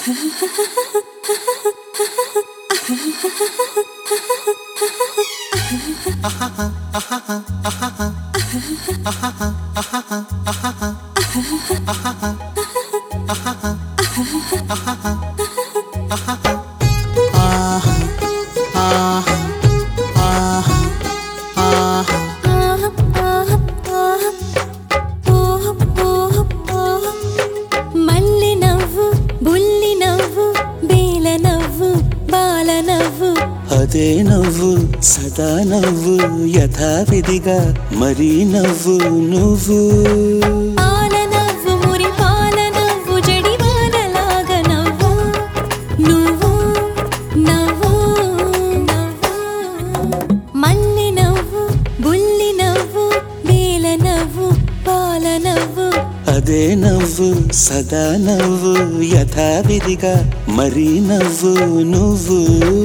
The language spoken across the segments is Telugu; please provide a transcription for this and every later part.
మల్లె నవ్వు బుల్లి నవ్వు బేల నవ్వు బాల నవ్వు అదే నవ్వు సదా నవ్వు యథావిధిగా మరీ నవ్వు నువ్వు పాల నవ్వు మురి పాల నవ్వు జడివానలాగ నవ్వు నువ్వు నవ్వు నవ్వు మల్లె నవ్వు బుల్లి నవ్వు బేల నవ్వు బాల నవ్వు అదే నవ్వు సదా నవ్వు యథావిధిగా మరీ నవ్వు నువ్వు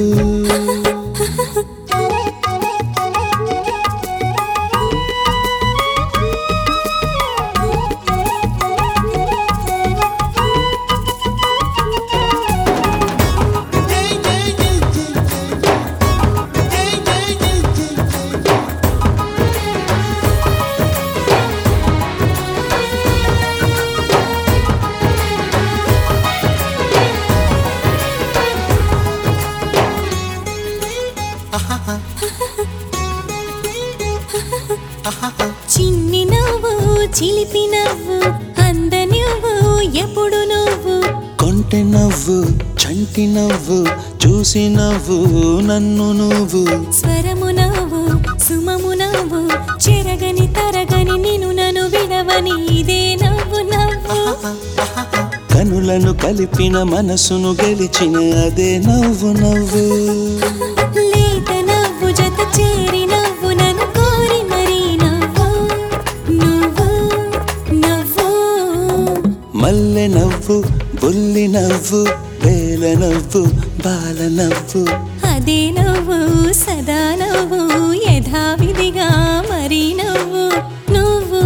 చిన్ని నవ్వు చిలిపి నవ్వు అంద నువ్వు ఎప్పుడు నువ్వు కొంటె నవ్వు చంటి నవ్వు చూసి నవ్వు నన్ను నువ్వు స్వరము నవ్వు సుమము నవ్వు చెరగని తరగని నిన్ను నన్ను విడవని ఇదే నవ్వు నవ్వు కనులను కలిపిన మనసును గెలిచిన అదే నవ్వు నవ్వు లేత నవ్వు జత చేరి నవ్వు నన్ను కోరి మరీ నవ్వు నువ్వు నవ్వు మల్లె నవ్వు బుల్లి నవ్వు వేల నవ్వు బాల నవ్వు అదే నవ్వు సదా నవ్వు యథావిధిగా మరి నవ్వు నువ్వు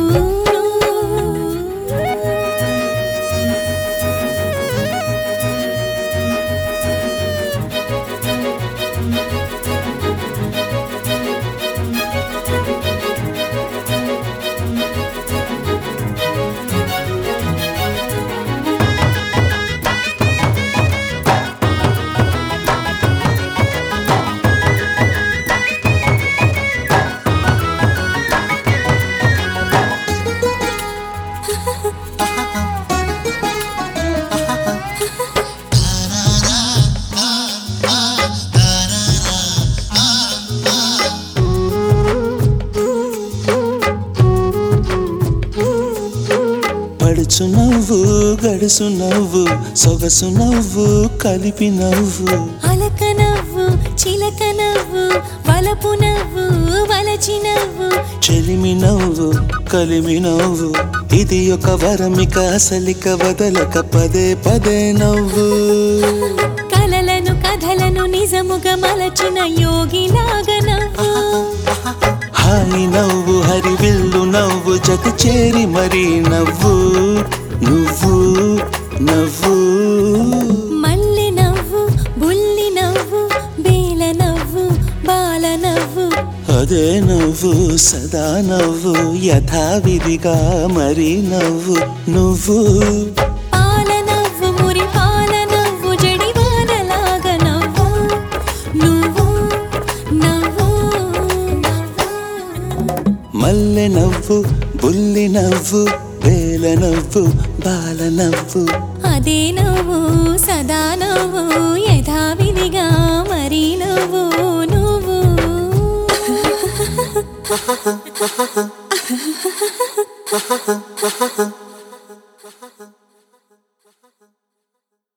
పడుచు నవ్వు గడుసు నవ్వు సొగసు నవ్వు కలిపి నవ్వు అలక నవ్వు చిలక నవ్వు వలపు నవ్వు వలచి నవ్వు చెలిమి నవ్వు కలిమి నవ్వు ఇది ఒక వరమిక అసలిక వదలక పదే పదే నవ్వు కలలను కథలను నిజముగా మలచిన యోగిలాగ నవ్వు హాయి నవ్వు హరివిల్లు నవ్వు జత చేరి మరీ నవ్వు నువ్వు నవ్వు మల్లె నవ్వు బుల్లి నవ్వు బేల నవ్వు బాల నవ్వు అదే నవ్వు సదా నవ్వు యథావిధిగా మరీ నవ్వు నువ్వు పాల నవ్వు మురి పాల నవ్వు జడివానలాగ నవ్వు నువ్వు నవ్వు నవ్వు మల్లె నవ్వు బుల్లి నవ్వు వేల నవ్వు బాల నవ్వు అదే నవ్వు సదా నవ్వు యథావిధిగా మరి నవ్వు నువ్వు